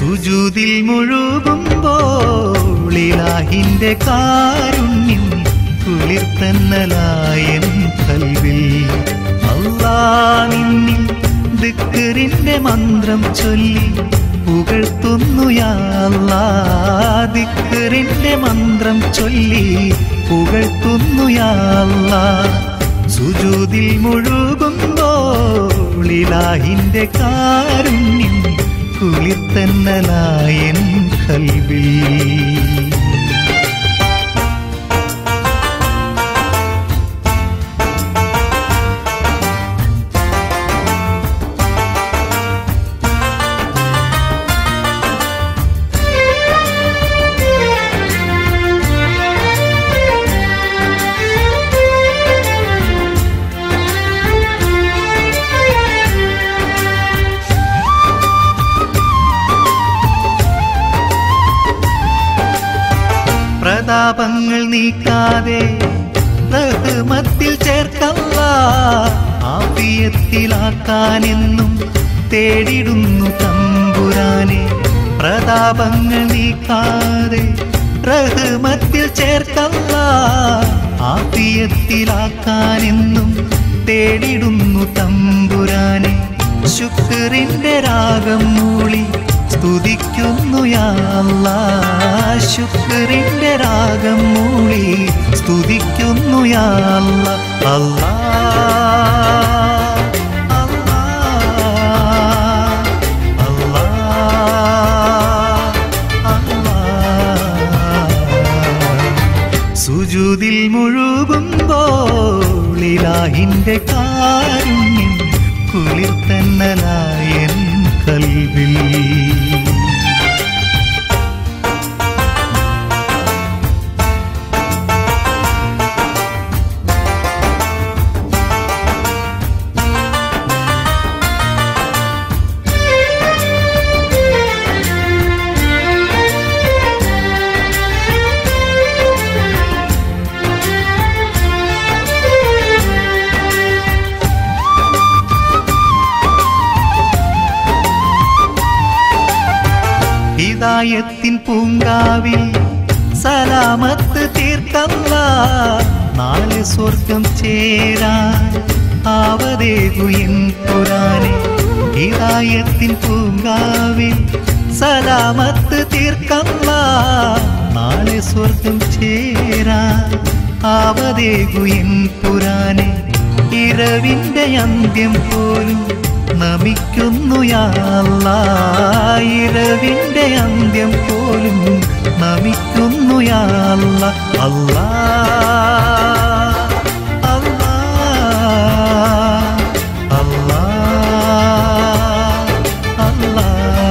സുജൂതിൽ മുഴുകുമ്പോൾ ഇലാഹിന്റെ കാരുണ്യം കുളിർത്തന്നലായൻ കൽവിൽ അല്ലാ നിന്നിൽ ദിക്കറിന്റെ മന്ത്രം ചൊല്ലി പുകഴ്ത്തുന്നു യാ ദിക്കറിന്റെ മന്ത്രം ചൊല്ലി പുകഴ്ത്തുന്നു യാ സുജൂതിൽ മുഴുകുമ്പോൾ ഇലാഹിന്റെ കാരുണ്യം കുളിർത്തന്നലായൻ കൽവിൽ പ്രതാപങ്ങൾ നീക്കാതെ റഹ്മത്തിൽ ചേർക്കല്ല ആഫിയത്തിലാക്കാനെന്നും തേടിടുന്നു തമ്പുരാനെ പ്രതാപങ്ങൾ നീക്കാതെ റഹ്മത്തിൽ ചേർക്കല്ല ആഫിയത്തിലാക്കാനെന്നും തേടിടുന്നു തമ്പുരാനെ ശുക്രിന്റെ രാഗം മൂളി സ്തുതിക്കുന്നു യാല്ല ശുക്രിന്റെ രാഗം മൂളി സ്തുതിക്കുന്നു യാല്ല അല്ലാ അല്ലാ, അല്ലാ, അല്ലാ. സുജൂതിൽ മുഴുകുമ്പോൾ ഇലാഹിന്റെ കാരുണ്യം കുളിർത്തന്നലായൻ കൽവിൽ ഹിദായത്തിൻ പൂങ്കാവിൽ സലാമത്ത് തീർക്കല്ല നാളെ സ്വർഗം ചേരാൻ ആവതേകുയൻ പുരാനെ ഹിദായത്തിൻ പൂങ്കാവിൽ സലാമത്ത് തീർക്കല്ല നാളെ സ്വർഗം ചേരാൻ ആവതേകുയൻ പുരാനെ ഇരവിന്റെ അന്ത്യം പോലും നമിക്കുന്നു യാല്ല ഇരവിന്റെ അന്ത്യം പോലും നമിക്കുന്നു യാല്ല അല്ലാ അല്ലാ അല്ലാ അല്ലാ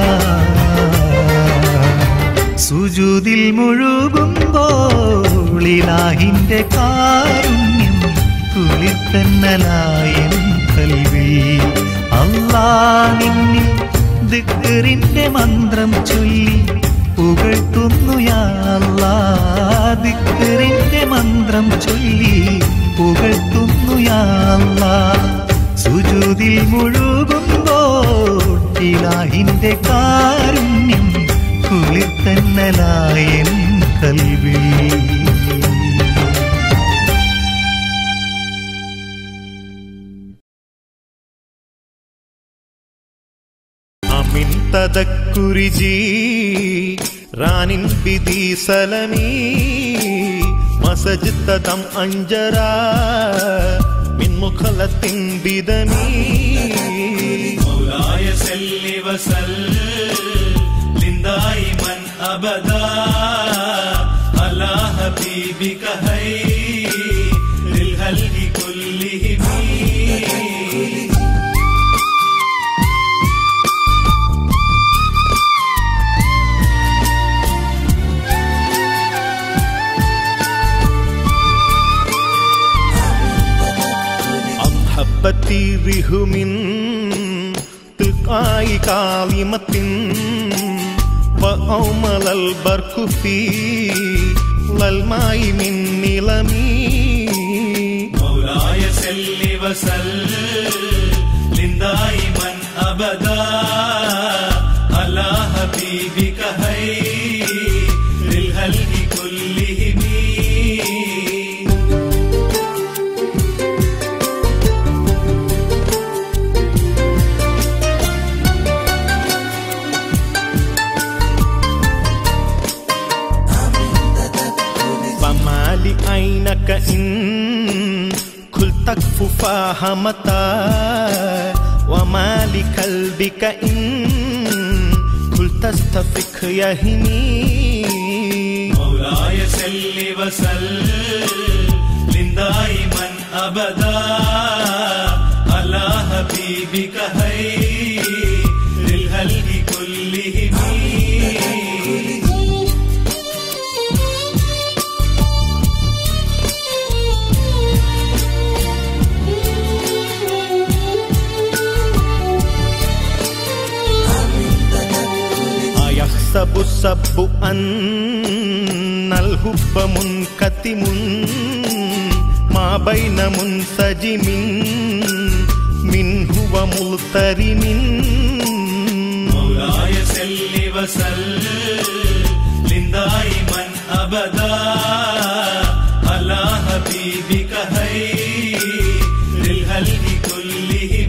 സുജൂതിൽ മുഴുകുമ്പോൾ ഇലാഹിന്റെ കാരുണ്യം കുളിത്തന്നലായൻ കൽവിൽ അല്ലാ നിന്നിൽ ദിക്കറിന്റെ മന്ത്രം ചൊല്ലി പുകഴ്ത്തുന്നു യാല്ലാ ദിക്കറിന്റെ മന്ത്രം ചൊല്ലി പുകഴ്ത്തുന്നു യാല്ലാ സുജൂതിൽ മുഴുകുമ്പോൾ ഇലാഹിന്റെ കാരുണ്യം കുളിത്തന്നലായൻ കൽവിൽ അമിൻ തദക്കുരിജി റാനിൻ ബിദി സലമി മസജ് തദം അഞ്ചര മിൻ മുഖലത്തിൻ ബിദമി مولاي سل وسلم دائما ابدا على حبيبك خير للخلق كلهم أحبتي ريه من تلقاء كلمة وأومل البرك في للماء من نلمي مولاي سل وسلم دائما ابدا على حبيبك خير الخلق كلهم فما لعينك إن كل تكففاها متى وما لقلبك إن كل تستفك يهني مولاي سل وسلم دائما ابدا على حبيبك خير الخلق كلهم أيحسب السب أن الحب منكتم ما بين منسجم منه وملترم مولاي سل وسلم دائما ابدا على حبيبك خير الخلق كلهم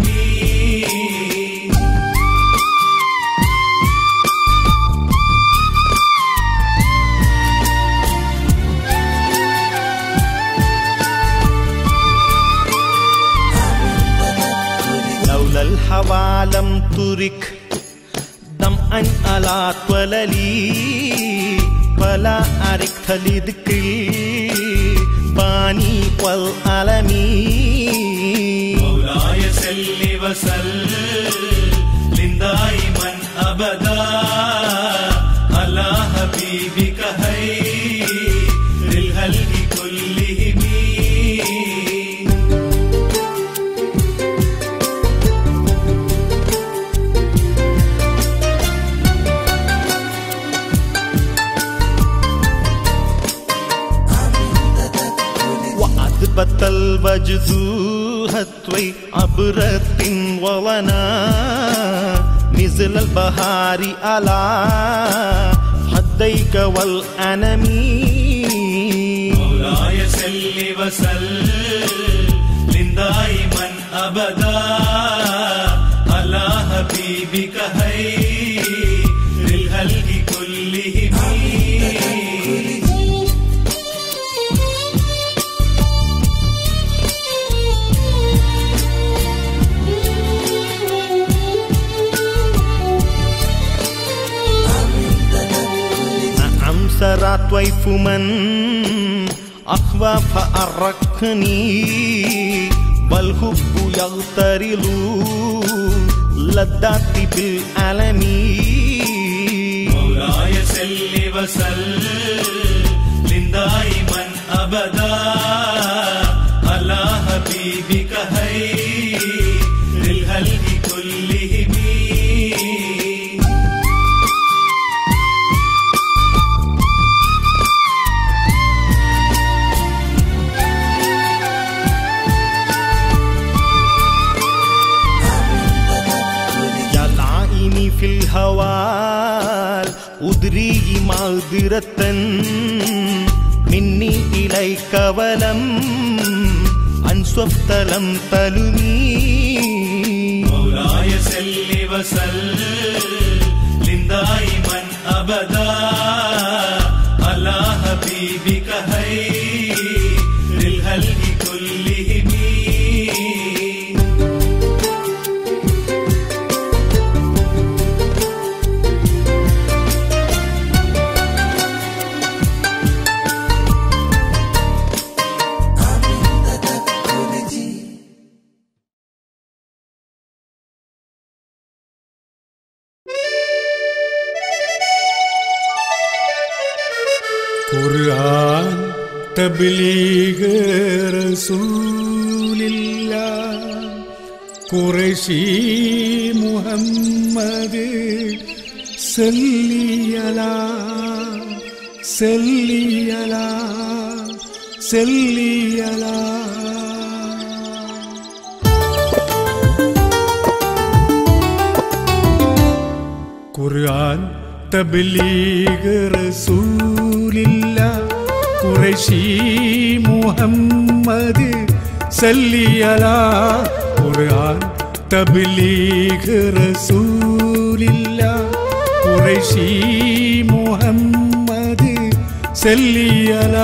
لولا الهوى لم ترك دمعا على طللي ولا أركت لذكر الباني والألمي مولاي سل وسلم دائما ابدا على حبيبك خير الخلق كلهم وأثبت الوجد هتوي عبرة ولنا نزل البهار على حديك والأنمي مولاي سل وسلم دائما ابدا على حبيبك خير الخلق كلهم نعم سرى طيف من أخوى فأركني والحب يغترل لذاتي بالألم مولاي سل وسلم دائما ابدا على حبيبك خير الخلق كلهم يلعيني في الهوى أدري معذرة مني إليك ولم أنصفت لم تلمي مولاي سل وسلم دائما ابدا على حبيبك خير الخلق كلهم قرآن تبليغ رسول الله قرشي محمد سلي على سلي على سلي على ഖുർആൻ തബ്ലീഗ് റസൂലില്ല ഖുറൈശി മുഹമ്മദ് സല്ലിയല ഖുർആൻ തബ്ലീഗ് റസൂലില്ല ഖുറൈശി മുഹമ്മദ് സല്ലിയല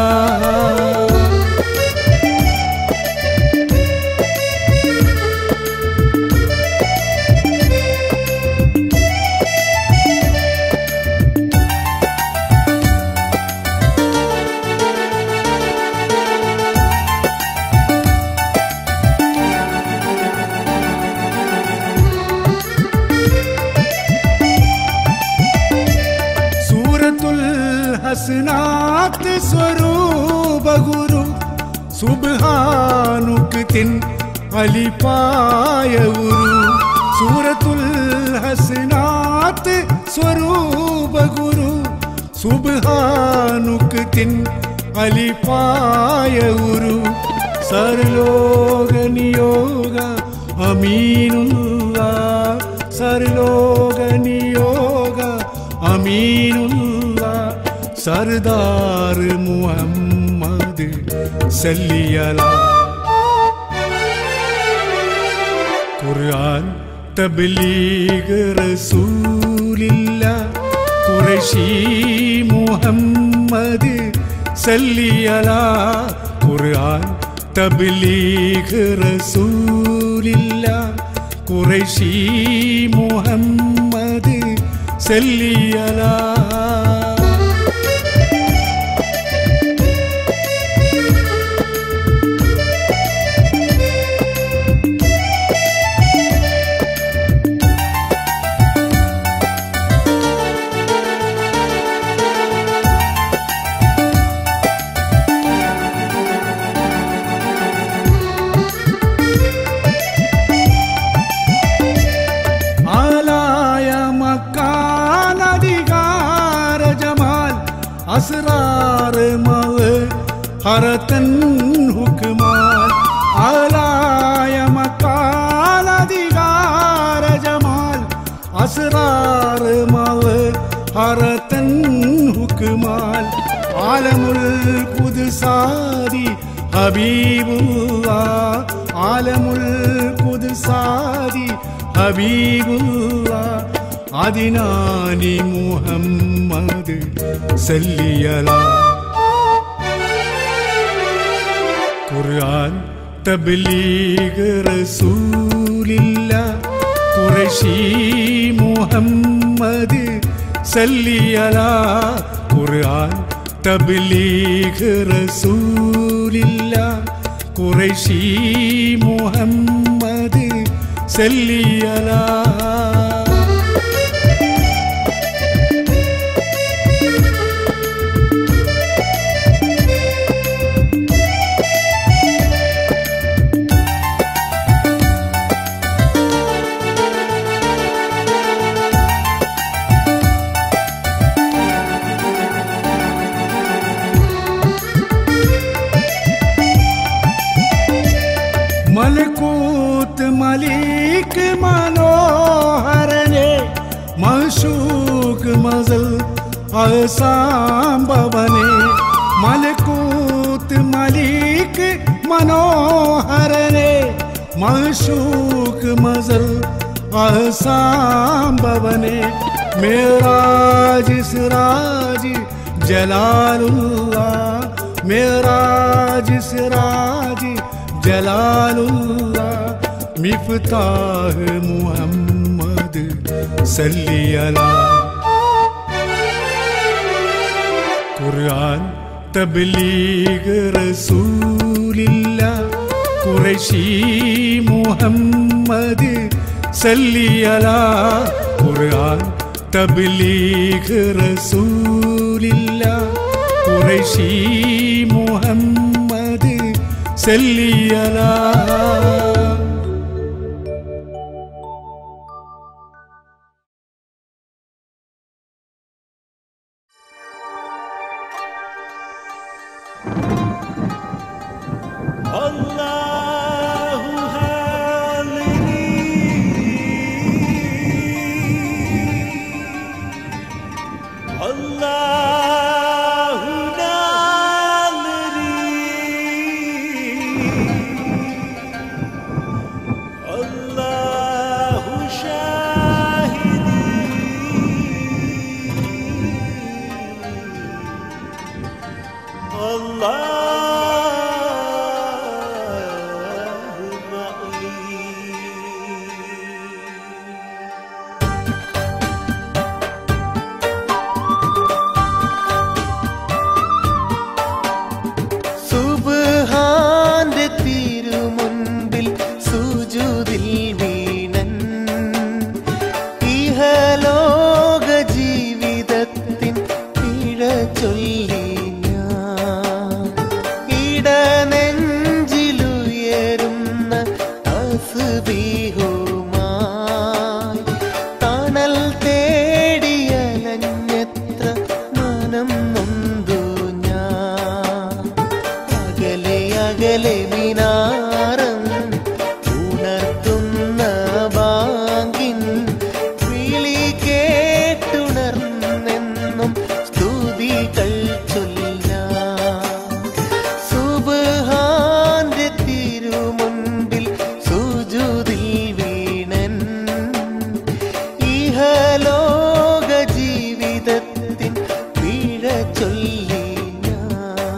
സൂറത്തുൽ ഹസനാത്ത് സ്വരൂപ ഗുരു സുബ്ഹാനുക്ക് തിൻ അലിപ്പായ ഉരു സൂറത്തുൽ ഹസനാത്ത് സ്വരൂപ ഗുരു സുബ്ഹാനുക്ക് തിൻ അലിപ്പായ ഉരു സർലോക നിയോഗ അമീനുള്ള സർലോക നിയോഗ അമീനുള്ള സർദാർ മുഹമ്മദ് സല്ലിയല ഖുർആൻ തബ്ലീഗ് റസൂലില്ല ഖുറൈശി മുഹമ്മദ് സല്ലിയല ഖുർആൻ തബ്ലീഗ് റസൂലില്ല ഖുറൈശി മുഹമ്മദ് സല്ലിയല ആലായ മക്കാനധികാര ജമാൽ അസ്രാർ മവ് ഹറത്തൻ ഹുക്മാൽ ആലായ മക്കാനധികാര ജമാൽ അസ്രാർ മവ് ഹറത്തൻ ഹുക്മാൽ ആലമുൽ കുദ്സാദി ഹബീബുള്ള ആലമുൽ കുദ്സാദി ഹബീബുള്ള അതിനാനി മുഹമ്മദ് സല്ലിയല ഖുർആൻ തബ്ലീഗ് റസൂലില്ല ഖുറൈശി മുഹമ്മദ് സല്ലിയല ഖുർആൻ തബ്ലീഗ് റസൂലില്ല ഖുറൈശി മുഹമ്മദ് സല്ലിയല മലക്കൂത്ത് മലിക് മനോഹരനെ മഷൂക്ക് മസൽ അസാംബവനെ മലക്കൂത്ത് മലിക് മനോഹരനെ മഷൂക്ക് മസൽ അസാംബവനെ മേറാജ് സിറാജ് ജലാലുള്ള മേറാജ് സിറാജ് ജലാലുള്ള മിഫ്താഹ് മുഹമ്മദ് സല്ലിയല ഖുർആൻ തബ്ലീഗ് റസൂലില്ല ഖുറൈശി മുഹമ്മദ് സല്ലിയല ഖുർആൻ തബ്ലീഗ് റസൂലില്ല ഖുറൈശി മുഹമ്മദ് സല്ലിയല الله هالني അല്ലാഹു നാലരി അല്ലാഹു ഷാഹിദി അല്ലാഹു മഈ സുബ്ഹാന്റെ തിരുമുൻപിൽ സുജൂദിൽ വീണൻ ഇഹലോക ജീവിതത്തിൻ പിഴ ചൊല്ലി ഞാൻ ഇടനെഞ്ചിലുയരുന്ന തസ്ബീഹുമായി തണൽ തേടിയലഞ്ഞെത്ര മനം നൊന്തു ഞാൻ അകലെ അകലെ മിനാരം ഉണർത്തുന്ന ബാങ്കിൻ വിളി കേട്ടുണർന്നെന്നും സ്തുതികൾ ചൊല്ലാം സുബ്ഹാന്റെ തിരുമുൻപിൽ സുജൂദിൽ വീണൻ ഇഹലോക ജീവിതത്തിൻ പിഴ ചൊല്ലി ഞാൻ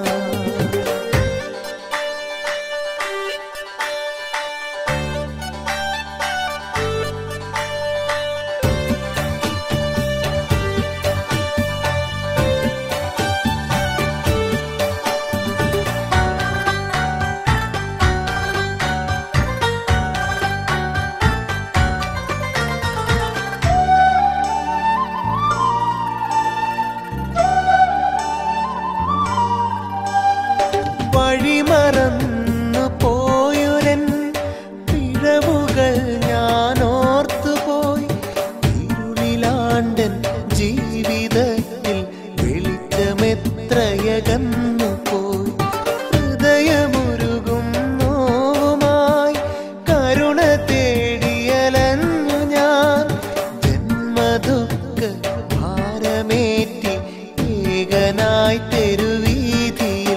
വഴിമറന്നു പോയൊരൻ പിഴവുകൾ ഞാൻ ഓർത്തുപോയി ഇരുളിലാണ്ടൻ ജീവിതത്തിൽ വെളിച്ചമെത്രയകന്നു പോയി ഹൃദയമുരുകും നോവുമായി കരുണ തേടിയലഞ്ഞു ഞാൻ ജന്മദുഃഖ ഭാരമേറ്റി ഏകനായി തെരുവീതിയിൽ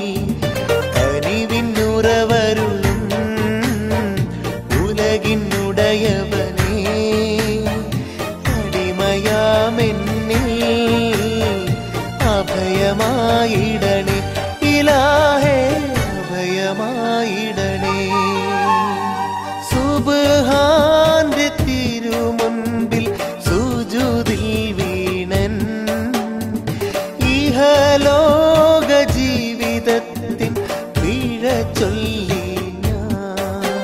കനിവിന്നുറവരുളും ഉലകിനുടയവനേ അടിമയാമെന്നിൽ അഭയമായിടണേ ഇലാഹേ അഭയമായിടണേ സുബ്ഹാന്റെ തിരുമുൻപിൽ സുജൂദിൽ വീണൻ ഇഹലോക ജീവിതത്തിൻ പിഴ ചൊല്ലി ഞാൻ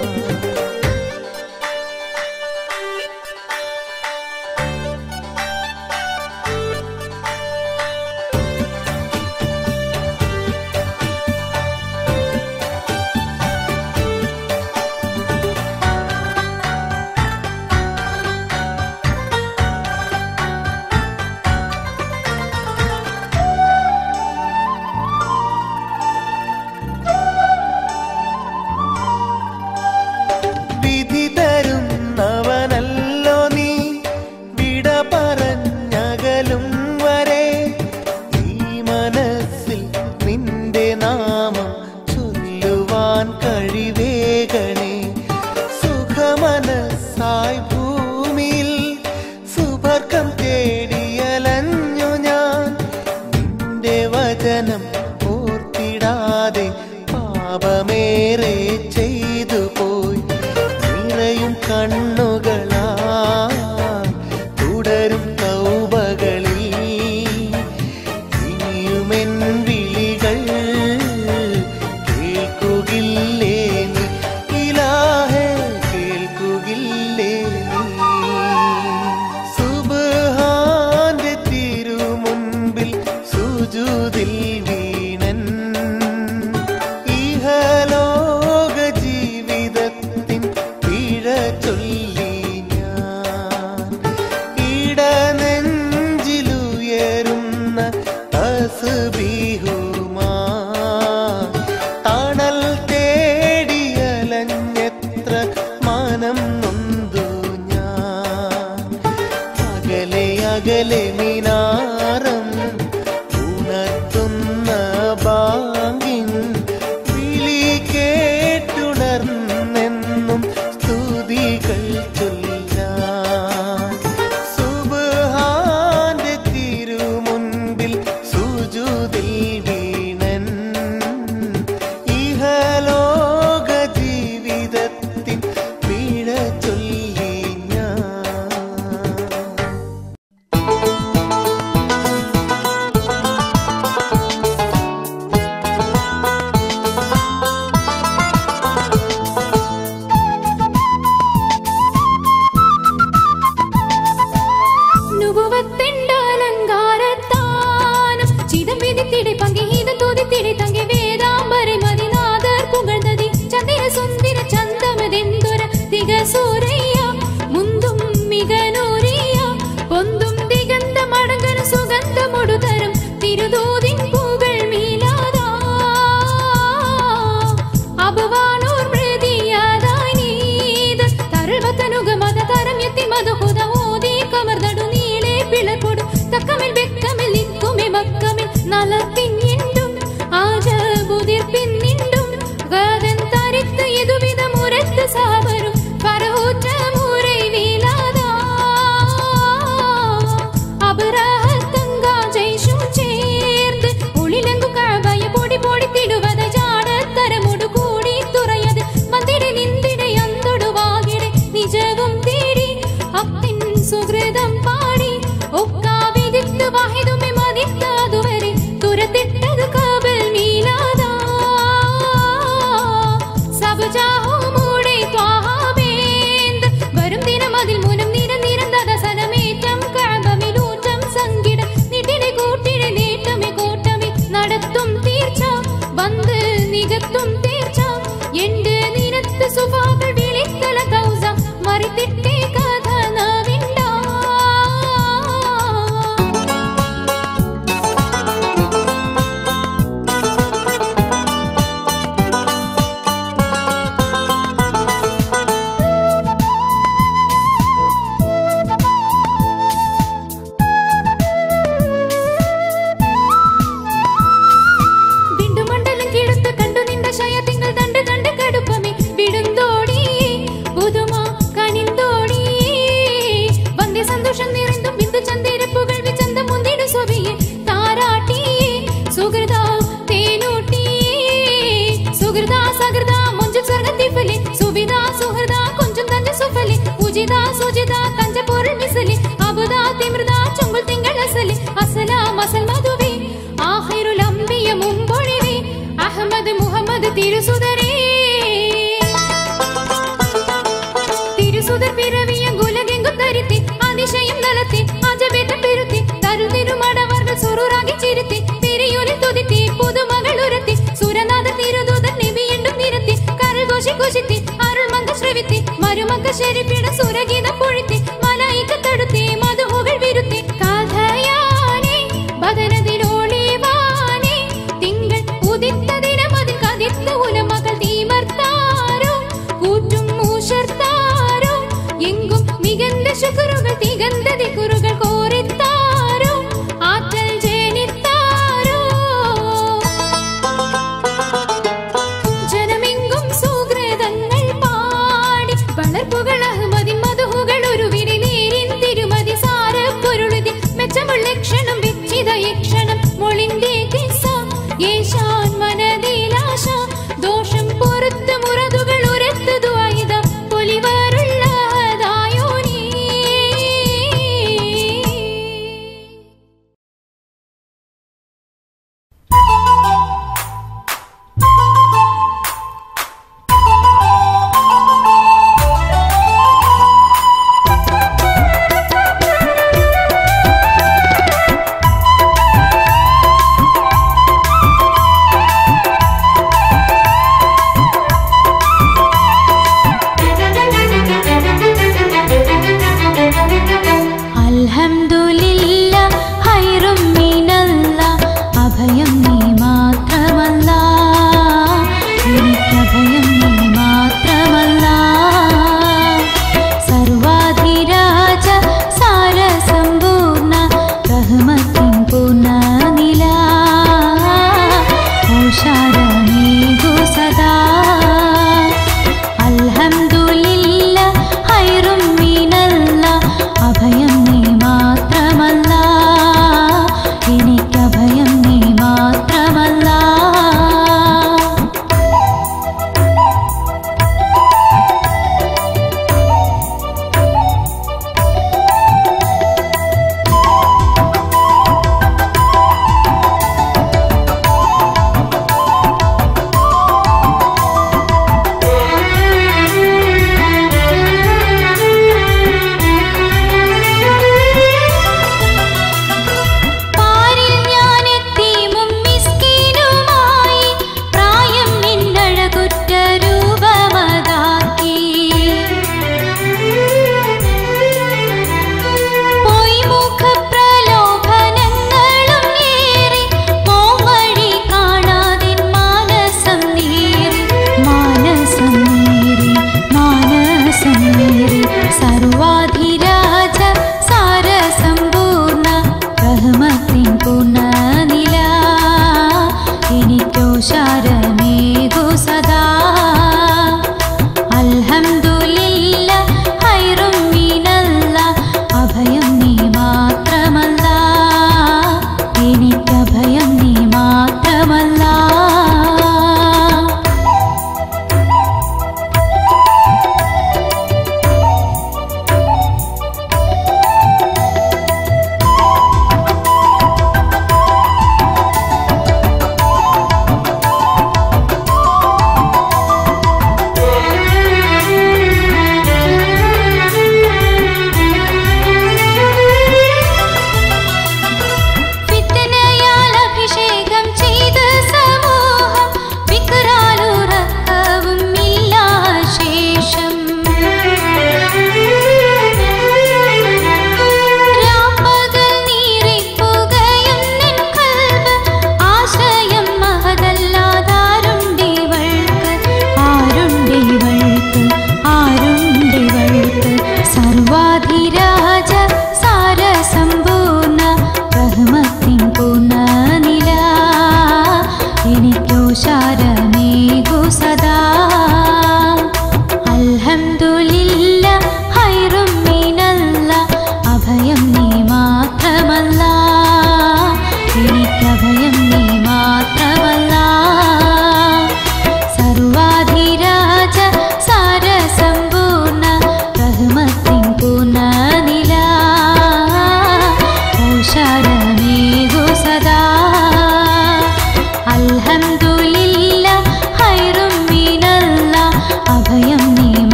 വിധി തരുന്നവനല്ലോ നീ വിട പറഞ്ഞകലും വരെ ഈ മനസ്സിൽ നിന്റെ നാമം ചൊല്ലുവാൻ കഴിവേകണേ സുഖമനസ്സായി ഭൂമിയിൽ സുഭർക്കം തേടിയലഞ്ഞു ഞാൻ നിന്റെ വചനം ഓർത്തിടാതെ പാപമേറെ ചെയ്തു പോയി നിറയും കണ്ണുകളാ തുടരും കൗബകളിൽ ഇനിയുമെൻ വിളികൾ കേൾക്കുകില്ലേ നീ ഇലാഹേ കേൾക്കുകില്ലേ നീ സുബ്ഹാന്റെ തിരുമുൻപിൽ സുജൂദിൽ വീണൻ ഇഹലോക ജീവിതത്തിൻ പിഴ ചൊല്ലി ഞാൻ ഇടനെഞ്ചിലുയരുന്ന തസ്ബീഹുമാ തണൽ തേടിയലഞ്ഞെത്ര മനം നൊന്തു ഞാൻ അകലെ അകലെ മിനാരം നലത്തിഞ്ഞിണ്ടും ആജബുതിർപ്പിന്നിണ്ടും ഗദൻ തരിത്ത് ഇതുവിധ മുരത്ത് സാവരും പറവൂറ്റ മുறை വീലാതാ അബ്രഹത്തങ്ക ജയ്ഷും ചേർന്ന് ഉളിലങ്കു കഴവയ പൊടി പൊടിത്തിടുവത ജാടത്തരമുടു കൂടി തുറയത് വന്നിടെ നിന്തിടെ അന്തൊടുവാകിടെ നിജവും തേടി അപ്പിൻ സുഹൃതം പാടി ഒക്കാവിതിത്ത് വാഹിതുമെ മതിത്താതുവരെ തുരത്തി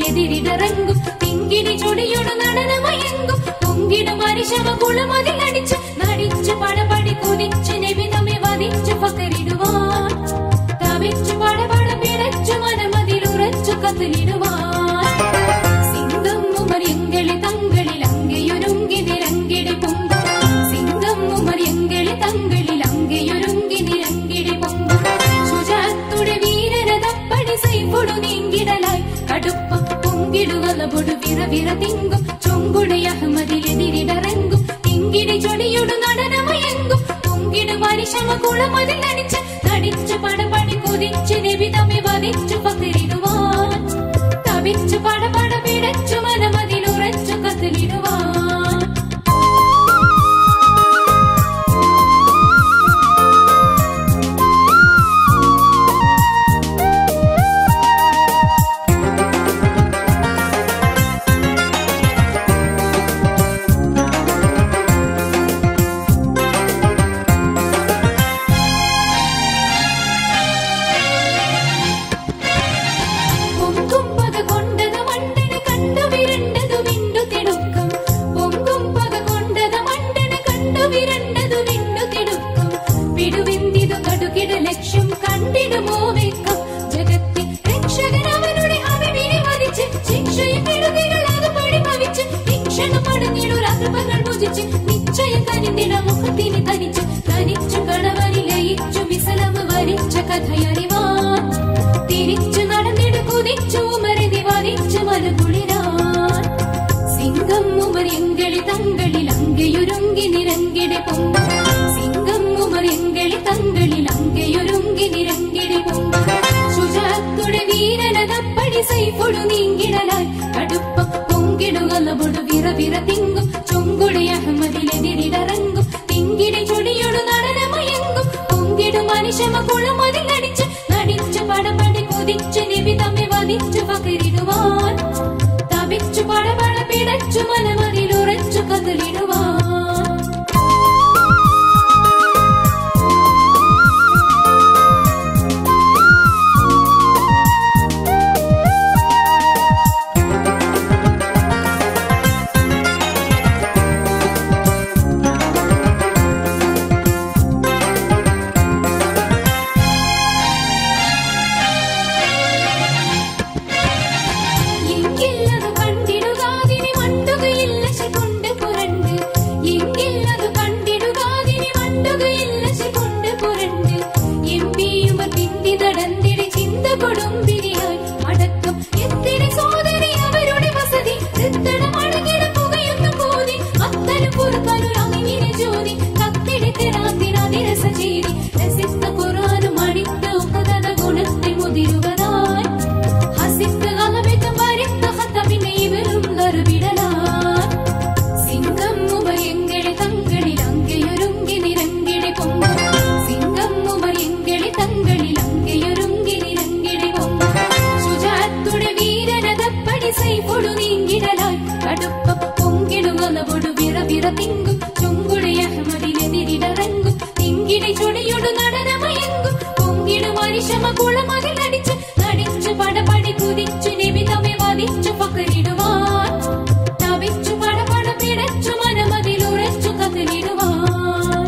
മതിലെതിരിടറങ്ങും തിങ്കിടി ചൊടിയൊടു നടനമയങ്കും പൊങ്കിടും മരിശവ കുളമതിലടിച്ച് നടിച്ചു പടപടി കുതിച്ച് നബി നമ്മെ വധിച്ചു പകരിടുവാൻ തവിച്ചു പടപട പിടച്ചു മനമതിലുറച്ചു കത്തിലിടുവാൻ സിംഗം ഉമരിയങ്കളി തങ്ങളിൽ അങ്കയൊരുങ്കി നിരങ്കിടി പൊങ്കും സിംഗം ഉമരിയങ്കളി തങ്ങളിൽ അങ്കയൊരുങ്കി നിരങ്കിടി പൊങ്കും ശുചാത്തുടെ വീരരതപ്പടി സൈപ്പൊടു നീങ്കിടലായി കടുപ്പ പൊങ്കിടുകളപൊടു വിറ വിറ തിങ്കും ചൊങ്കുടി അഹമ്മദിലെതിരിടറങ്ങും തിങ്കിടി ചൊടിയൊടു നടനമയങ്കും പൊങ്കിടു മരിശമ കുളമതിലടിച്ച് നടിച്ചു പടപടി കുതിച്ച് നബി തമ്മെ വധിച്ചു പകരിടുവാൻ തവിച്ചു പടപട പിടച്ചു മനമതിലുറച്ചു കത്തിലിടുവാൻ പൊങ്കും പക കൊണ്ടത് മണ്ടന് കണ്ടു വിരണ്ടതു വിണ്ടു തിടുക്കം പൊങ്കും പക കൊണ്ടത് മണ്ടന് കണ്ടു വിരണ്ടതു വിണ്ടു തിടുക്കം വിടുവിന്തിതു കടുകിട ലക്ഷ്യം കണ്ടിടുമോ വെക്കം ജഗത്തിൽ രക്ഷകൻ അവനുടെ അഭിവിനെ വധിച്ച് ശിക്ഷയും കെടുതികൾ അത് പരിഭവിച്ച് ശിക്ഷണം മടങ്ങിടൊരകൃപകൾ ഭുജിച്ച് നിശ്ചയം കനിന്തിട മുഖത്തിന് തനിച്ച് തനിച്ചു കടവരി ലയിച്ചു വിസലമ് വരിച്ച കഥയറിവാൻ തിരിച്ചു നടന്നിട കുതിച്ചു മരുതി വധിച്ചു മലകുളിരാൻ സിംഗം ഉമരിയങ്കളി തങ്ങളിൽ അങ്കയൊരുങ്കി നിരങ്കിടെ പൊങ്കും സിംഗം ഉമരിയങ്കളി തങ്ങളിൽ അങ്കയൊരുങ്കി നിരങ്കിടെ പൊങ്കും ശുചാത്തുടെ വീരനതപ്പടി സൈപ്പൊടു നീങ്കിടലായി കടുപ്പ പൊങ്കിടുകളപൊടു വിറ വിറ തിങ്കും ചൊങ്കുടി അഹമ്മദിലെതിരിടറങ്ങും തിങ്കിടി ചൊടിയൊടു നടനമയങ്കും പൊങ്കിടു മനുഷ്യമ കുളമതിലടിച്ച് നടിച്ചു പടപടി കുതിച്ചു നബി തമ്മെ വധിച്ചു പകരിടുവാൻ തപിച്ചു പടപട പിടച്ചു മനമതിലുറച്ചു കതിലിടുവാൻ എങ്കില്ലതു കണ്ടിടുകാതിനി മണ്ടുകയില്ല കൊണ്ട് പുരണ്ട് എങ്കില്ലതു കണ്ടിടുകാതിനി മണ്ടുകയില്ല കൊണ്ട് പുരണ്ട് എമ്പിയുമർ പിന്തി നടന്നിടി ചിന്ത കൊടുമ്പിരിയായി അടക്കം എത്തിരി സോദരി അവരുടെ വസതി തൃത്തട മടങ്ങിട പുകയൊന്നും പോതി അത്തരം പുറത്തൊരു അങ്ങിനെ ജ്യോതി കത്തിടി തിരാതിരസ ചേരി രസിത്ത ഖുറാനും അടിത്ത ഉപകഥ ഗുണത്തെ മുതിരുവതായി ഹസിത്ത് അളവിട്ട് വരിത്ത ഹത്തമിനെ ഇവരും നറുവിടലാൻ സിംഗം ഉഭയങ്ങളെ തങ്ങളിൽ അങ്കയൊരുങ്കി നിരങ്കിടെ പൊങ്കും സിംഗം ഉഭയങ്ങളെ തങ്ങളിൽ അങ്കയൊരുങ്കി നിരങ്കിടെ പൊങ്കും ശുചാത്തുടെ വീരനതപ്പടി സൈപ്പൊടു നീങ്കിടലായി കടുപ്പ പൊങ്കിടുകളപൊടു വിറ വിറ തിങ്കും ചൊങ്കുടി അഹമ്മദിലെതിരിടറങ്ങും തിങ്കിടി ചൊടിയൊടു നടനമയങ്കും പൊങ്കിടു മരിശമ കുളമതിലടിച്ച് നടിച്ചു പടപടി കുതിച്ചു നബി തമ്മെ വധിച്ചു പകരിടുവാൻ തവിച്ചു പടപട പിടച്ചു മനമതിലുറച്ചു കതിലിടുവാൻ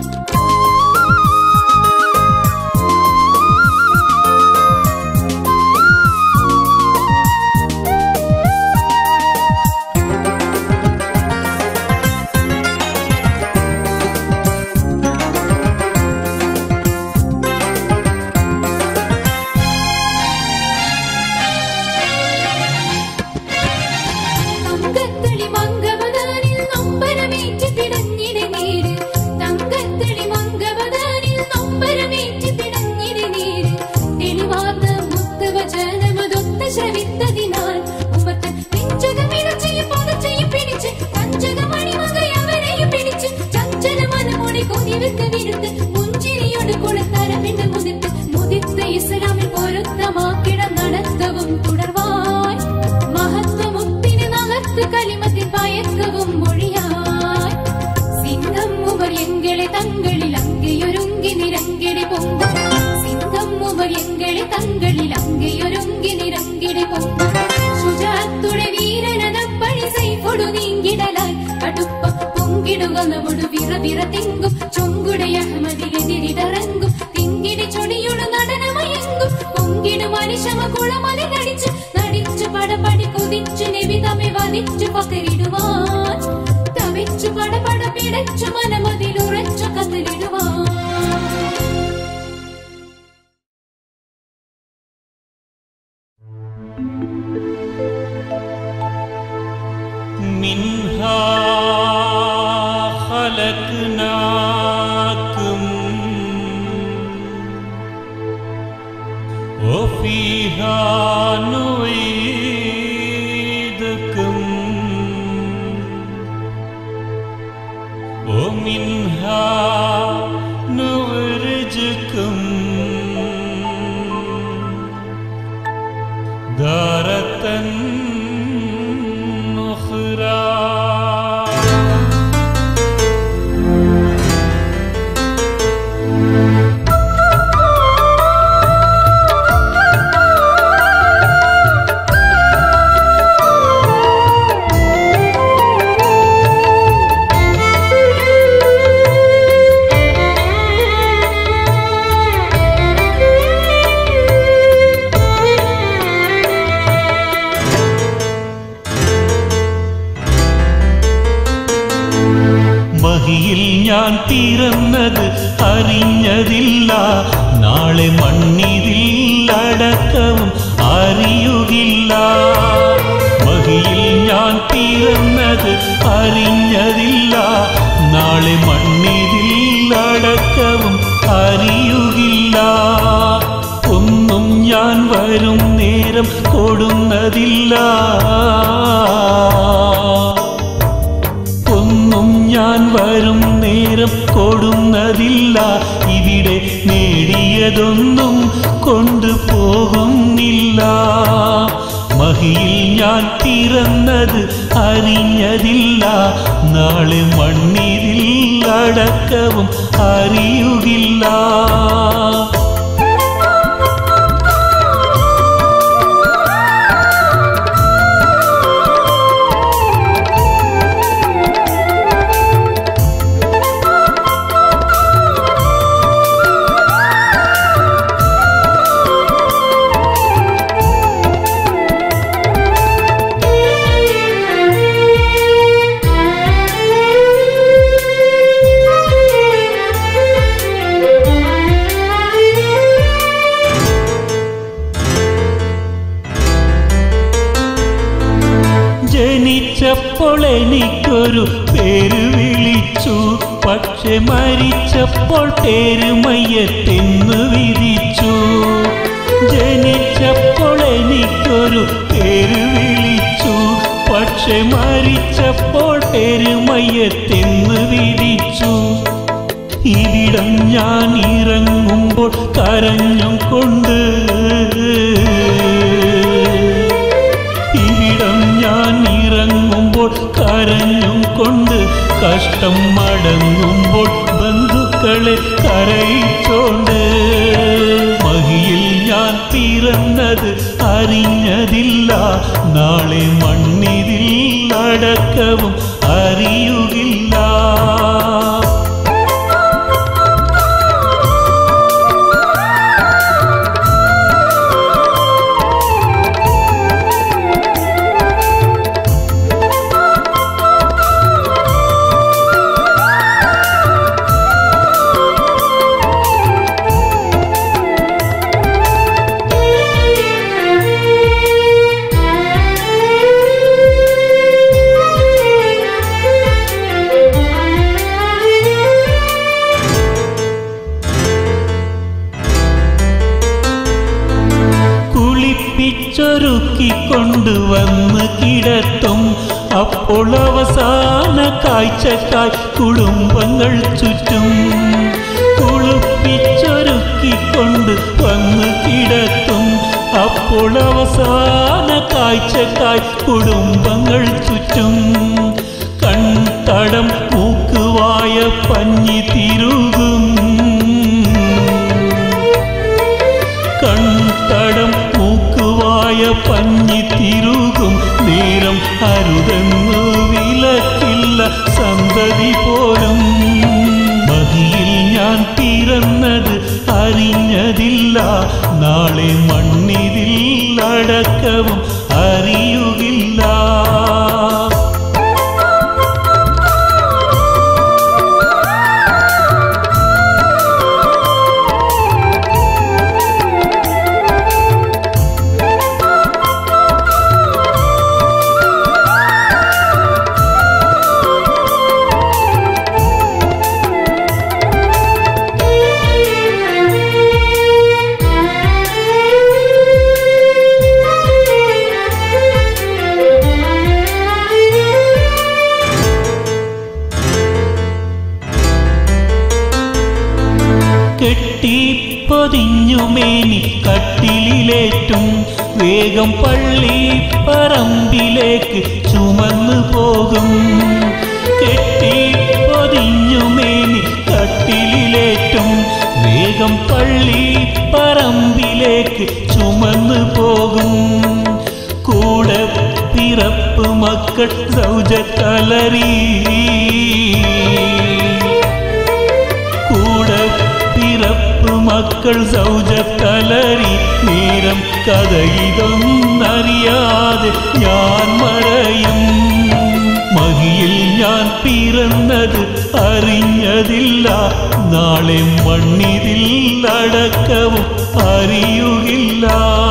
സൈഫൊടു നീങ്കിടലായി കടുപ്പ പൊങ്കിടുക നമ്മുടെ വിറ വിറ തിങ്കും ചൊങ്കുടെ അഹമ്മദിലെതിരിടറങ്ങും തിങ്കിടി ചൊടിയുടെ നടനമയങ്കും പൊങ്കിടു മനുഷമ കുളമതി നടിച്ചു നടിച്ചു പടപടി കുതിച്ചു നബി തമ്മെ വധിച്ചു പകരിടുവാൻ തവിച്ചു പടപട പിടച്ചു മനമതിലുറച്ചു കത്തിലിടുവാൻ منها خلقناكم وفيها نعيدكم ومنها نخرجكم دارة أخرى മഹിയിൽ ഞാൻ പിറന്നത് അറിഞ്ഞതില്ല നാളെ മണ്ണിതിൽ അടക്കവും അറിയുകില്ല മഹിയിൽ ഞാൻ പിറന്നത് അറിഞ്ഞതില്ല നാളെ മണ്ണിതിൽ അടക്കവും അറിയുകില്ല ഒന്നും ഞാൻ വരും നേരം കൊടുന്നതില്ല ഒന്നും ഞാൻ വരും നേരം കൊടുന്നതില്ല ഇവിടെ നേടിയതൊന്നും കൊണ്ടുപോകുന്നില്ല മഹിയിൽ ഞാൻ പിറന്നത് അറിഞ്ഞതില്ല നാളെ മണ്ണിതിൽ അടക്കവും അറിയുകില്ല ജനിച്ചപ്പോൾ എനിക്കൊരു പേര് വിളിച്ചു പക്ഷെ മരിച്ചപ്പോൾ പേര് മയ്യത്തെന്ന് വിധിച്ചു ജനിച്ചപ്പോൾ എനിക്കൊരു പേര് വിളിച്ചു പക്ഷെ മരിച്ചപ്പോൾ പേര് മയ്യത്തെന്ന് വിധിച്ചു ഇവിടം ഞാൻ ഇറങ്ങുമ്പോൾ കരഞ്ഞും കൊണ്ട് ഇവിടം ഞാൻ ഇറങ്ങുമ്പോൾ കരഞ്ഞും കൊണ്ട് കഷ്ടം മടങ്ങുമ്പോൾ ബന്ധുക്കളെ കരയിച്ചോണ്ട് മഹിയിൽ ഞാൻ പിറന്നത് അറിഞ്ഞതില്ല നാളെ മണ്ണിതിൽ അടക്കവും അറിയുകില്ല കുളിപ്പിച്ചൊരുക്കിക്കൊണ്ടുവന്ന് കിടത്തും അപ്പോൾ അവസാന കാഴ്ചക്കായി കുടുംബങ്ങൾ ചുറ്റും കുളിപ്പിച്ചൊരുക്കിക്കൊണ്ട് വന്ന് കിടത്തും അപ്പോൾ അവസാന കാഴ്ചക്കായി കുടുംബങ്ങൾ ചുറ്റും കൺതടം മൂക്കുവായ പഞ്ഞി തിരുകും കൺതടം മൂക്കുവായ പഞ്ഞി തിരുകും നേരം അരുതെന്ന് വിലക്കില്ല സന്തതി പോലും മതിയിൽ ഞാൻ പിറന്നത് അറിഞ്ഞതില്ല നാളെ മണ്ണിതിൽ അടക്കവും അറിയുകില്ല കെട്ടിപ്പൊതിഞ്ഞുമേനി കട്ടിലേറ്റും വേഗം പള്ളി പറമ്പിലേക്ക് ചുമന്നു പോകും കെട്ടിപ്പൊതിഞ്ഞുമേനി കട്ടിലേറ്റും വേഗം പള്ളി പറമ്പിലേക്ക് ചുമന്നു പോകും കൂടെ പിറപ്പ് മക്കൾ സൗജക്കലറി കൂടെ പിറപ്പ് മക്കൾ സൗജക്കലറി നേരം കഥ ഇതൊന്നറിയാതെ ഞാൻ മറയും മഹിയിൽ ഞാൻ പിറന്നത് അറിഞ്ഞതില്ല നാളെ മണ്ണിതിൽ അടക്കവും അറിയുകില്ല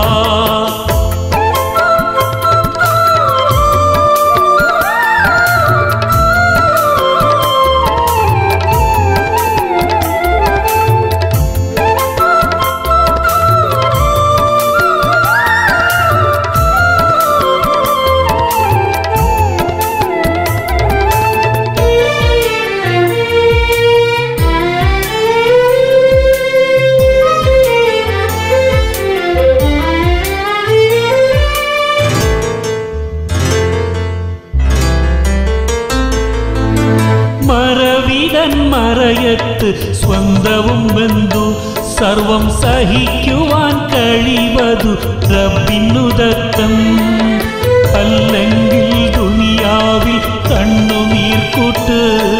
മറവിടൻ മറയത്ത് സ്വന്തവും ബന്ധു സർവം സഹിക്കുവാൻ കഴിവതു റബ്ബിനുദത്തം അല്ലെങ്കിൽ ദുനിയാവിൽ കണ്ണുനീർക്കൂട്ട്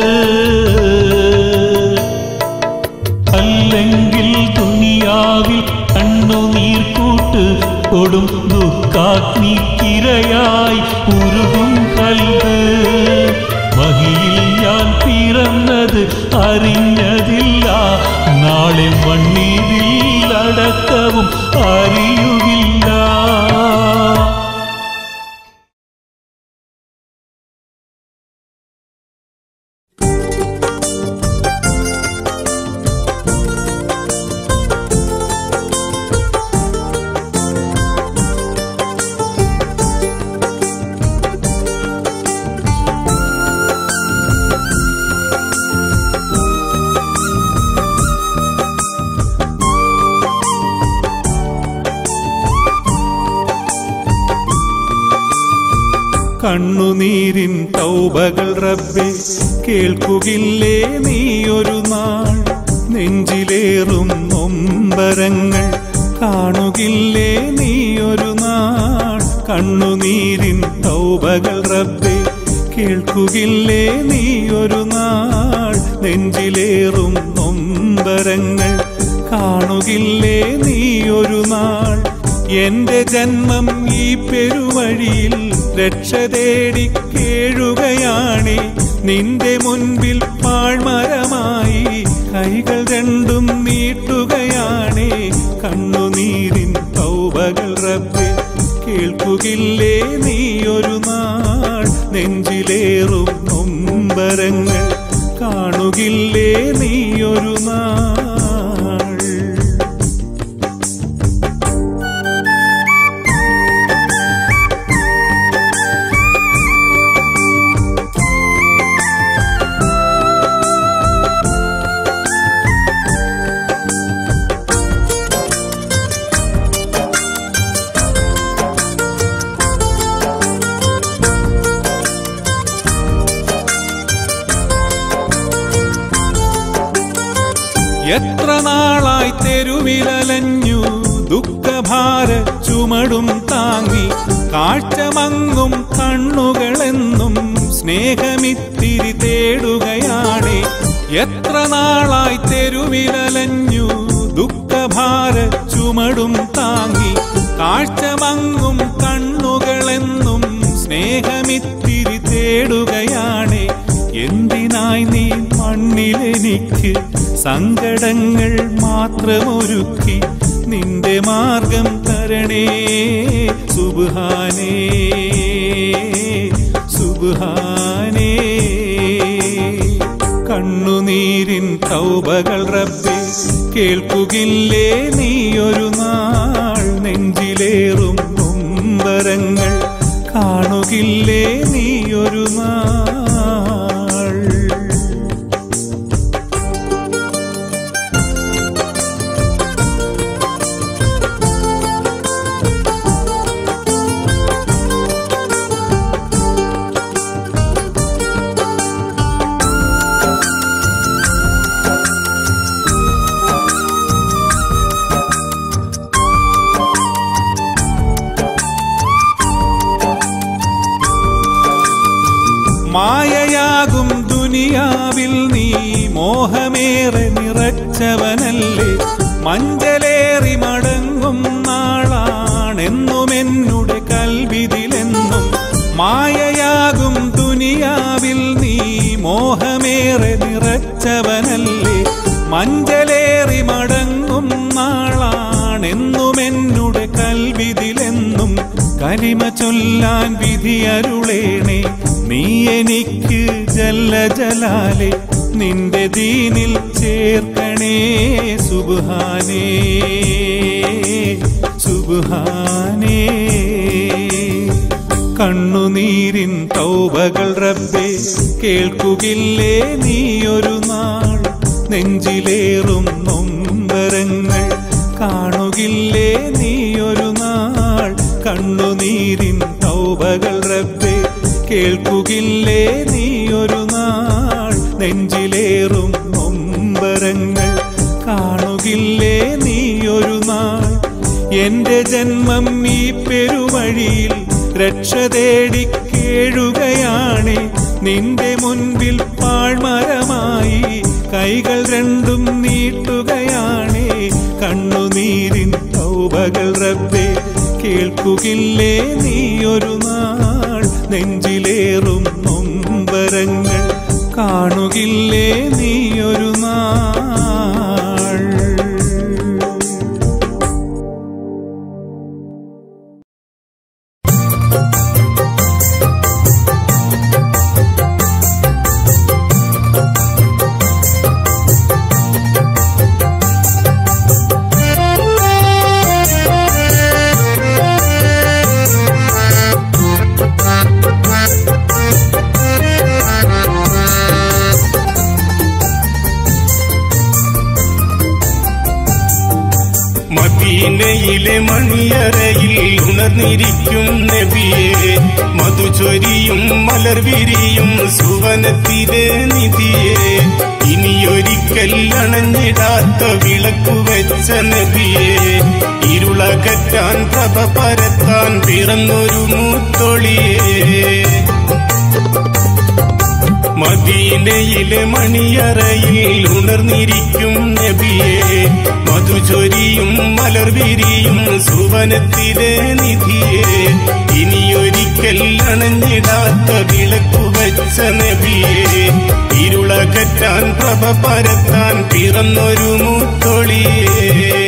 അല്ലെങ്കിൽ ദുനിയാവിൽ കണ്ണുനീർക്കൂട്ട് കൊടും ദുഃഖാഗ്നിക്കിരയായി ഉരുകും കൽവ് മഹിയിൽ ഞാൻ പിറന്നത് അറിഞ്ഞതില്ല നാളെ മണ്ണീതിൽ അടക്കവും അറിയുകില്ല കണ്ണുനീരിൻ തൗബകൾ റബ്ബെ കേൾക്കുകില്ലേ നീയൊരു നാൾ നെഞ്ചിലേറും നൊമ്പരങ്ങൾ കാണുകില്ലേ നീയൊരു നാൾ കണ്ണുനീരിൻ തൗബകൾ റബ്ബെ കേൾക്കുകില്ലേ നീയൊരു നാൾ നെഞ്ചിലേറും നൊമ്പരങ്ങൾ കാണുകില്ലേ നീയൊരു നാൾ എന്റെ ജന്മം ഈ പെരുവഴിയിൽ രക്ഷ തേടി കേഴുകയാണേ നിന്റെ മുൻപിൽ പാഴ്മരമായി കൈകൾ രണ്ടും നീട്ടുകയാണേ കണ്ണുനീരിൻ തൗബകൾ റബ്ബെ കേൾക്കുകില്ലേ നീയൊരു നാൾ നെഞ്ചിലേറും നൊമ്പരങ്ങൾ കാണുകില്ലേ നീയൊരു നാൾ എത്ര നാളായി തെരുവിലലഞ്ഞു ദുഃഖഭാര ചുമടും താങ്ങി കാഴ്ചമങ്ങും സ്നേഹമിത്തിരി തേടുകയാണേ എത്ര നാളായി തെരുവിലലഞ്ഞു ദുഃഖഭാര ചുമടും താങ്ങി കാഴ്ചമങ്ങും കണ്ണുകളെന്നും സ്നേഹമിത്തിരി തേടുകയാണേ എന്തിനായി നീ മണ്ണിലെനിക്ക് സങ്കടങ്ങൾ മാത്രമൊരുക്കി നിന്റെ മാർഗം തരണേ സുബാനേ സുബാനേ കണ്ണുനീരിൻ തൗബകൾ റബ്ബേ കേൾക്കുകില്ലേ നീയൊരു നാൾ നെഞ്ചിലേറും നൊമ്പരങ്ങൾ കാണുകില്ലേ നീയൊരു നാൾ മായയാകും ദുനിയാവിൽ നീ മോഹമേറെ നിറച്ചവനല്ലേ മഞ്ചലേറി മടങ്ങും നാളാണെന്നും എന്നുടെ കൽവിതിലെന്നും മായയാകും ദുനിയാവിൽ നീ മോഹമേറെ നിറച്ചവനല്ലേ മഞ്ചലേറി മടങ്ങും നാളാണെന്നും എന്നുടെ കൽവിതിലെന്നും കലിമ ചൊല്ലാൻ വിധിയരുളേണേ നീ എനിക്ക് ജല്ല ജലാലെ നിന്റെ ദീനിൽ ചേർക്കണേ സുബാനേ സുബാനേ കണ്ണുനീരിൻ തൗബകൾ റബ്ബേ കേൾക്കുകില്ലേ നീയൊരു നാൾ നെഞ്ചിലേറും നൊമ്പരങ്ങൾ കാണുകില്ലേ നീയൊരു നാൾ കണ്ണുനീരിൻ തൗബകൾ റബ്ബേ കേൾക്കുകില്ലേ നീയൊരു നാൾ നെഞ്ചിലേറും നൊമ്പരങ്ങൾ കാണുകില്ലേ നീയൊരു നാൾ എന്റെ ജന്മം ഈ പെരുവഴിയിൽ രക്ഷ തേടി കേഴുകയാണ് നിന്റെ മുൻപിൽ പാഴ്മരമായി കൈകൾ രണ്ടും നീട്ടുകയാണ് കണ്ണുനീരിൻ തൗബകൾ റബ്ബേ കേൾക്കുകില്ലേ നീയൊരു നാൾ നെഞ്ചിലേറും നൊമ്പരങ്ങൾ കാണുകില്ലേ നീയൊരു നാൾ മദീനയിലെ മണിയറയിൽ ഉണർന്നിരിക്കും നബിയെ മധുചൊരിയും മലർവിരിയും സുവനത്തിലെ നിധിയെ ഇനിയൊരിക്കൽ അണഞ്ഞിടാത്ത വിളക്കു വെച്ച നബിയെ ഇരുളകറ്റാൻ പ്രഭ പരത്താൻ പിറന്നൊരു മൂത്തൊളിയേ മദീനയിലെ മണിയറയിൽ ഉണർന്നിരിക്കും നബിയെ മധുചൊരിയും മലർവിരിയും സുവനത്തിലെ നിധിയെ ഇനിയൊരിക്കൽ അണഞ്ഞിടാത്ത വിളക്കു വെച്ച നബിയെ ഇരുളകറ്റാൻ പ്രഭ പരത്താൻ പിറന്നൊരു മുത്തൊളിയേ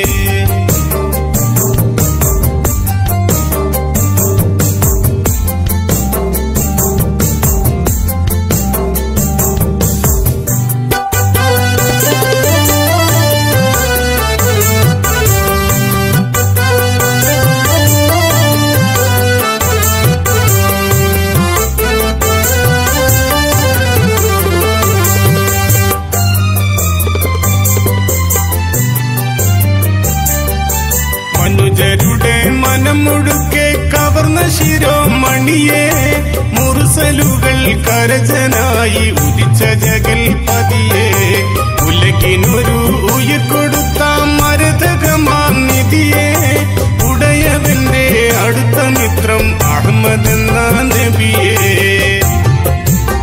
മനുജരുടെ മനം മുഴുക്കെ കവർന്ന ശിരോമണിയെ മുറുസലുകൾ കരജനായി ഉദിച്ച ജഗൽ പതിയെ ഉലകിനൊരു ഉയിർ കൊടുത്ത മരതകമാം നിധിയെ ഉടയവന്റെ അടുത്ത മിത്രം അഹമ്മദ് എന്ന നബിയെ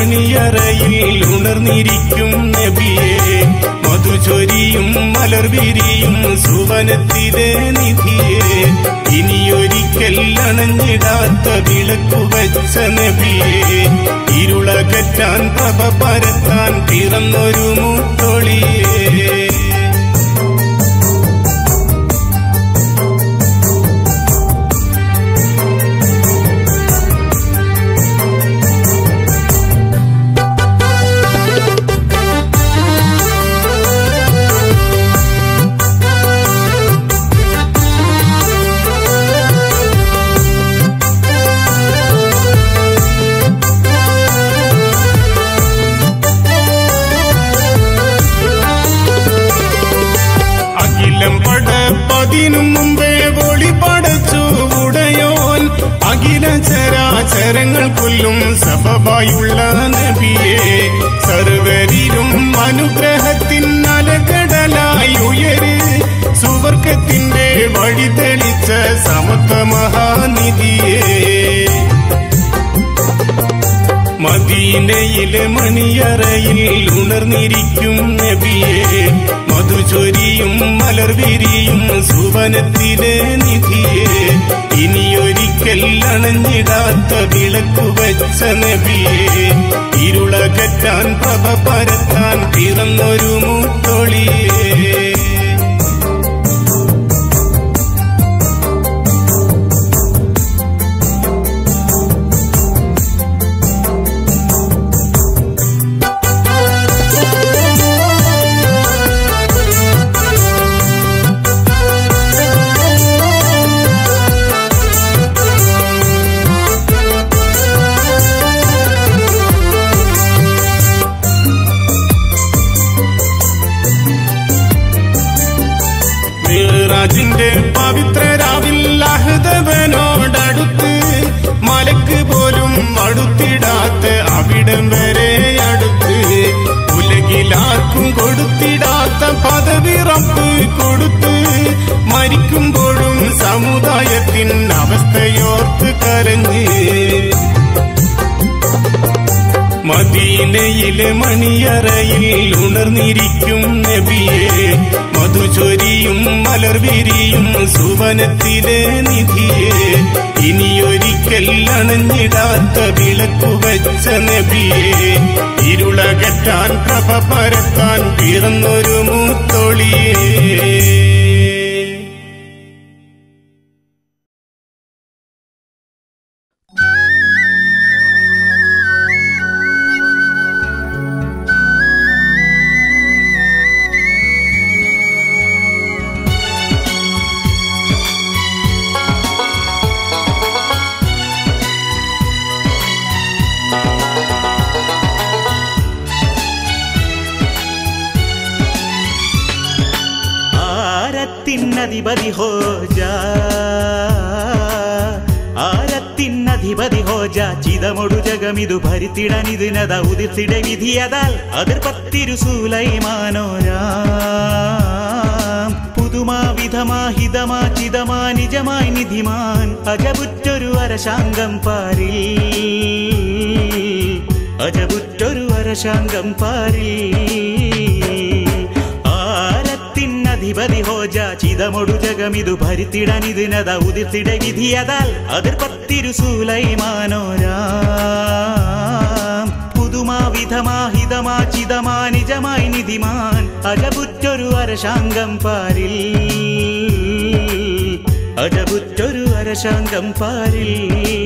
മണിയറയിൽ ഉണർന്നിരിക്കും നബിയെ മധുചൊരിയും മലർവിരിയും സുവനത്തിലെ നിധിയെ ഇനിയൊരിക്കൽ അണഞ്ഞിടാത്ത വിളക്കു വച്ച നബിയെ ഇരുളകറ്റാൻ പ്രഭ പരത്താൻ പിറന്നൊരു മുത്തൊളിയേ അഖിലം പടപ്പതിനും മുമ്പേ ഒളി പടച്ചു ഉടയോൻ അഖില ചരാചരങ്ങൾ കൊല്ലും സഭവായുള്ള നബിയെ സർവരിലും അനുഗ്രഹത്തിൻ അലകടലായി ഉയര് സുവർഗത്തിന്റെ വഴി തെളിച്ച സമത്വ മഹാനിധിയേ മദീനയിലെ മണിയറയിൽ ഉണർന്നിരിക്കും നബിയെ മധുചൊരിയും മലർവിരിയും സുവനത്തിലെ നിധിയെ ഇനിയൊരിക്കൽ അണഞ്ഞിടാത്ത വിളക്കു വച്ച നബിയെ ഇരുളകറ്റാൻ പ്രഭ പരത്താൻ പിറന്നൊരു മുത്തൊളിയേ മിറാജിന്റെ പവിത്രരാവിൽ അഹ്ദവനോടടുത്ത് മലക്ക് പോലും അടുത്തിടാത്ത അവിടം വരെ അടുത്ത് ഉലകിലാർക്കും കൊടുത്തിടാത്ത പദവി റബ്ബ് കൊടുത്ത് മരിക്കുമ്പോഴും സമുദായത്തിൻ അവസ്ഥയോർത്ത് കരഞ്ഞ് മദീനയിലെ മണിയറയിൽ ഉണർന്നിരിക്കും നബിയെ മധുചൊരിയും മലർവിരിയും സുവനത്തിലെ നിധിയെ ഇനിയൊരിക്കൽ അണഞ്ഞിടാത്ത വിളക്കു വച്ച നബിയെ ഇരുളകറ്റാൻ പ്രഭ പരത്താൻ പിറന്നൊരു മൂത്തൊളിയേ ആരത്തിനധിപതി ഹോജ ആരത്തിനധിപതി ഹോജ ചിതമൊടു ജഗമിതു ഭരിത്തിടനിതിനത ഉദിർത്തിട വിധിയതാൽ അതിർപ്പത്തിരു സൂലൈമാനോരാം പുതുമാ വിധമാ ഹിതമാ ചിതമാ നിജമായി നിധിമാൻ അജപുറ്റൊരു അരശാങ്കം പാരിൽ അജപുറ്റൊരു അരശാങ്കം പാരിൽ ആരത്തിനധിപതി ഹോജ ചിതമൊടു ജഗമിതു ഭരിത്തിടനിതിനത ഉദിർത്തിട വിധിയതാൽ അതിർപ്പത്തിരു സൂലൈമാനോരാം പുതുമാ വിധമാ ഹിതമാ ചിതമാ നിജമായി നിധിമാൻ അജപുറ്റൊരു അരശാങ്കം പാരിൽ അജപുറ്റൊരു അരശാങ്കം പാരിൽ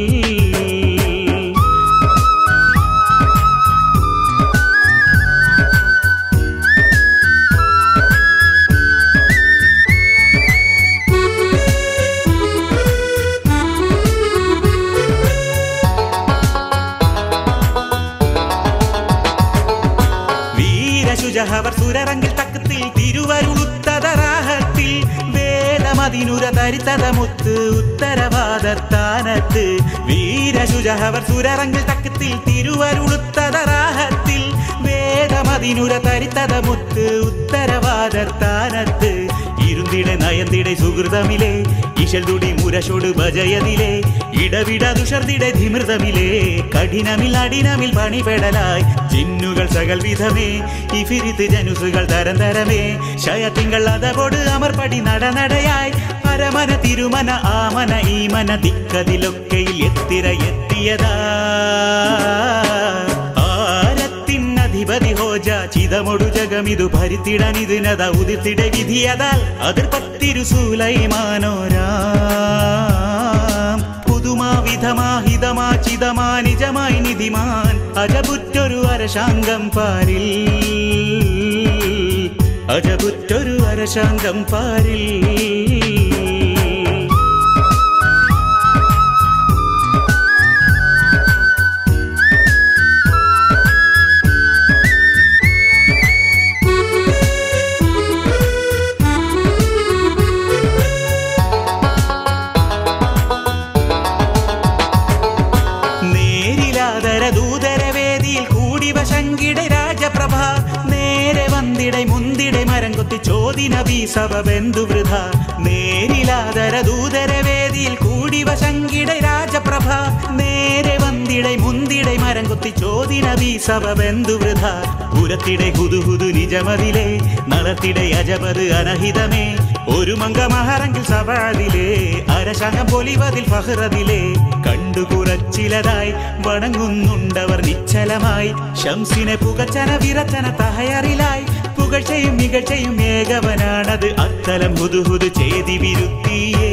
വീരശുജഹവർ സുരറങ്കിൽ തക്കത്തിൽ തിരുവരുളുത്തതറാഹത്തിൽ വേദമതിനുര തരിത്തതമുത്ത് ഉത്തരവാദത്താനത്ത് വീരശുജഹവർ സുരറങ്കിൽ തക്കത്തിൽ തിരുവരുളുത്തതറാഹത്തിൽ വേദമതിനുര തരിത്തതമുത്ത് ഉത്തരവാദത്താനത്ത് ഇരുന്തിടെ നയന്തിടെ സുഹൃതമിലെ ഇശൽ തുടി മുരശോട് ഭജയതിലെ ഇടവിട ദുഷർദിടെ ധിമൃതമിലെ കഠിനമിൽ അടിനമിൽ പണിപെടലായി ചിന്നുകൾ സകൽ വിധമേ ഇഫിരിത്ത് ജനുസുകൾ തരം തരമേ ശയത്തിങ്കൾ അതപോട് അമർപടി നടനടയായി പരമന തിരുമന ആമന ഈമന ദിക്കതിലൊക്കെയിൽ എത്തിര എത്തിയതാ ആരത്തിനധിപതി ഹോജ ചിതമൊടു ജഗമിതു ഭരിത്തിടനിതിനത ഉദിർത്തിട വിധിയതാൽ അതിർ പത്തിരു സൂലൈമാനോരാം പുതുമാ വിധമാ ഹിതമാ ചിതമാ നിജമായി നിധിമാൻ അജപുറ്റൊരു അരശാങ്കം പാരിൽ അജപുറ്റൊരു അരശാങ്കം പാരിൽ നേരിലാതര ദൂതരവേദിയിൽ കൂടി വശങ്കിട രാജപ്രഭ നേരെ വന്നിടை മുന്തിടை മരം കൊത്തി ചോദിന ബീസവ ബന്ധുവൃഥ നേരിലാതര ദൂതരവേദിയിൽ കൂടി വശങ്കിട രാജപ്രഭ നേരെ വന്നിടை മുന്തിടை മരം കൊത്തി ചോദിന ബീസവ ബന്ധുവൃഥ പുരത്തിടെ ഹുതുഹുതു നിജമതിലെ നളത്തിടെ അജപത് അനഹിതമേ ഒരു മംഗ മഹറങ്കിൽ സവാദിലേ അരശകം പൊലിവതിൽ ഫഹ്റതിലേ കണ്ടു കുറച്ചിലതായി വണങ്ങുന്നുണ്ടവർ നിശ്ചലമായി ശംസിനെ പുകച്ചന വിറച്ചന തഹയറിലായി പുകഴ്ചയും മികഴ്ചയും ഏകവനാണത് അത്തലം ഹുതുഹുതു ചേതി വിരുത്തിയേ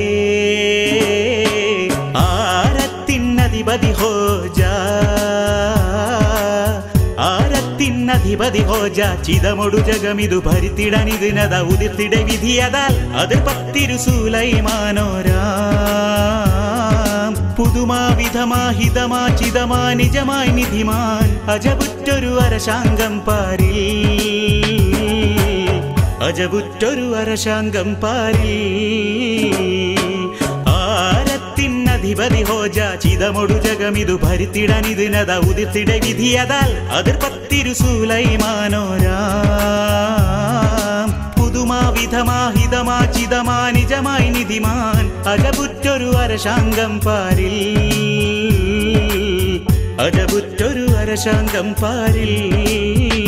ആരത്തിനധിപതി ഹോജ ആരത്തിനധിപതി ഹോജ ചിതമൊടു ജഗമിതു ഭരിത്തിടനിതിനത ഉദിർത്തിട വിധിയതാൽ അത് പത്തിരു സൂലൈമാനോരാം പുതുമാ വിധമാ ഹിതമാ ചിതമാ നിജമായി നിധിമാൻ അജപുറ്റൊരു അരശാങ്കം പാരിൽ അജപുറ്റൊരു അരശാങ്കം പാരിൽ ആരത്തിനധിപതി ഹോജ ചിതമൊടു ജഗമിതു ഭരിത്തിടനിതിനത ഉദിർത്തിട വിധിയതാൽ അതിർ പത്തിരു സൂലൈമാനോരാം പുതുമാ വിധമാ ഹിതമാ ചിതമാ നിജമായി നിധിമാൻ അജപുറ്റൊരു അരശാങ്കം പാരിൽ അജപുറ്റൊരു അരശാങ്കം പാരിൽ